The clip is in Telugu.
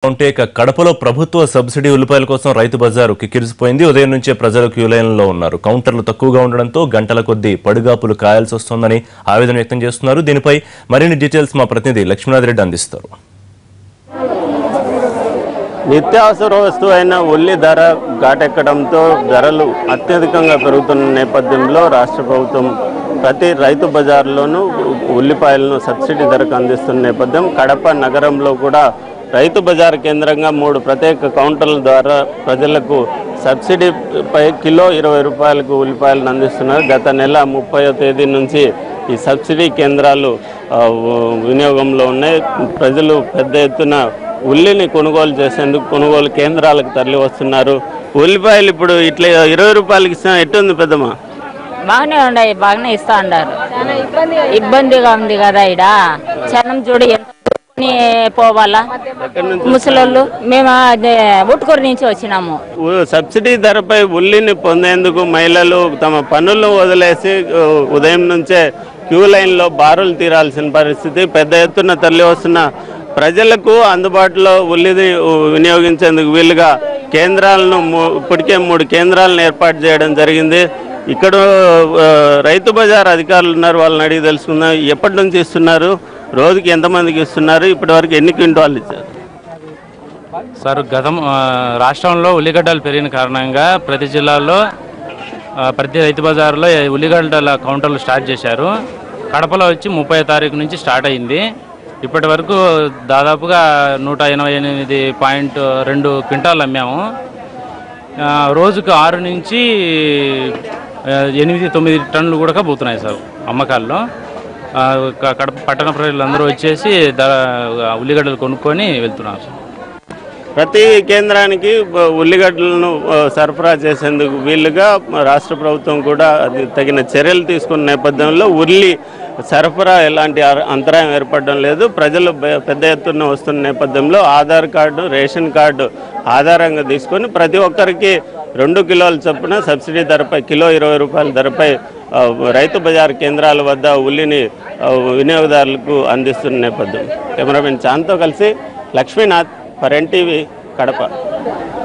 ఉంటే ఇక కడపలో ప్రభుత్వ సబ్సిడీ ఉల్లిపాయల కోసం రైతు బజారు కిక్కిరిసిపోయింది ఉదయం నుంచే ప్రజలు క్యూ లైన్లో ఉన్నారు కౌంటర్లు తక్కువగా ఉండడంతో గంటల కొద్దీ పడిగాపులు కాయాల్సి వస్తోందని ఆవేదన వ్యక్తం చేస్తున్నారు దీనిపై మరిన్ని డీటెయిల్స్ మా ప్రతినిధి లక్ష్మీనాథ్ రెడ్డి అందిస్తారు నిత్యావసర వస్తువు అయిన ఉల్లి ధర ఘాటెక్కడంతో ధరలు అత్యధికంగా పెరుగుతున్న నేపథ్యంలో రాష్ట్ర ప్రభుత్వం ప్రతి రైతు బజార్లోనూ ఉల్లిపాయలను సబ్సిడీ ధరకు అందిస్తున్న నేపథ్యం కడప నగరంలో కూడా రైతు బజార్ కేంద్రంగా మూడు ప్రత్యేక కౌంటర్ల ద్వారా ప్రజలకు సబ్సిడీపై కిలో ఇరవై రూపాయలకు ఉల్లిపాయలను అందిస్తున్నారు గత నెల ముప్పయో తేదీ నుంచి ఈ సబ్సిడీ కేంద్రాలు ఆ, వినియోగంలో ఉన్నాయి ప్రజలు పెద్ద ఎత్తున ఉల్లిని కొనుగోలు చేసేందుకు కొనుగోలు కేంద్రాలకు తరలి వస్తున్నారు ఉల్లిపాయలు ఇప్పుడు ఇట్లా ఇరవై రూపాయలకి ఇస్తాం ఎట్టుంది పెద్దమ్మ బాగానే ఉన్నాయి బాగానే ఇస్తా ఉన్నారు ఇబ్బందిగా ఉంది కదా ఇడ జనం చూడు ఎంత దూకుని పోవాలా ముసలోళ్ళు మేము అదే ఉట్టుకూరు నుంచి వచ్చినాము ఉ- సబ్సిడీ ధరపై ఉల్లిని పొందేందుకు మహిళలు తమ పనులను వదిలేసి ఉ, ఉదయం నుంచే క్యూ లైన్లో బారులు తీరాల్సిన పరిస్థితి పెద్ద ఎత్తున తరలి వస్తున్న ప్రజలకు అందుబాటులో ఉల్లిని ఉ, వినియోగించేందుకు వీలుగా కేంద్రాలను మూ- ఇప్పటికే మూడు కేంద్రాలను ఏర్పాటు చేయడం జరిగింది ఇక్కడ ఆ, రైతు బజార్ అధికారులు ఉన్నారు వాళ్ళని అడిగి తెలుసుకుందాం ఎప్పటి నుంచి ఇస్తున్నారు రోజుకి ఎంతమందికి ఇస్తున్నారు ఇప్పటి వరకు ఎన్ని క్వింటాలు ఇచ్చారు సార్ గతం ఆ, రాష్ట్రంలో ఉల్లిగడ్డలు పెరిగిన కారణంగా ప్రతి జిల్లాలో ఆ, ప్రతి రైతు బజార్లో ఈ ఉల్లిగడ్డల కౌంటర్లు స్టార్ట్ చేశారు కడపలో వచ్చి ముప్పై తారీఖు నుంచి స్టార్ట్ అయింది ఇప్పటి వరకు దాదాపుగా నూట ఎనభై ఎనిమిది పాయింట్ రెండు క్వింటాలు అమ్మాము ఆ, రోజుకు ఆరు నుంచి ఆ, ఎనిమిది తొమ్మిది టన్నులు కూడా పోతున్నాయి సార్ అమ్మకాల్లో ఆ, క- కడప పట్టణ ప్రజలందరూ వచ్చేసి ద ఉల్లిగడ్డలు కొనుక్కొని వెళ్తున్నారు సార్ ప్రతి కేంద్రానికి బ- ఉల్లిగడ్డలను ఆ, సరఫరా చేసేందుకు వీలుగా మ- రాష్ట్ర ప్రభుత్వం కూడా అది తగిన చర్యలు తీసుకున్న నేపథ్యంలో ఉల్లి సరఫరా ఎలాంటి అర- అంతరాయం ఏర్పడడం లేదు ప్రజలు బె- పెద్ద ఎత్తున వస్తున్న నేపథ్యంలో ఆధార్ కార్డు రేషన్ కార్డు ఆధారంగా తీసుకొని ప్రతి ఒక్కరికి రెండు కిలోల చొప్పున సబ్సిడీ ధరపై కిలో ఇరవై రూపాయల ధరపై ఆ, రైతు బజార్ కేంద్రాల వద్ద ఉల్లిని ఆ, వినియోగదారులకు అందిస్తున్న నేపథ్యం కెమెరామెన్ చాంతో కలిసి లక్ష్మీనాథ్ ఫర్ ఎన్టీవీ కడప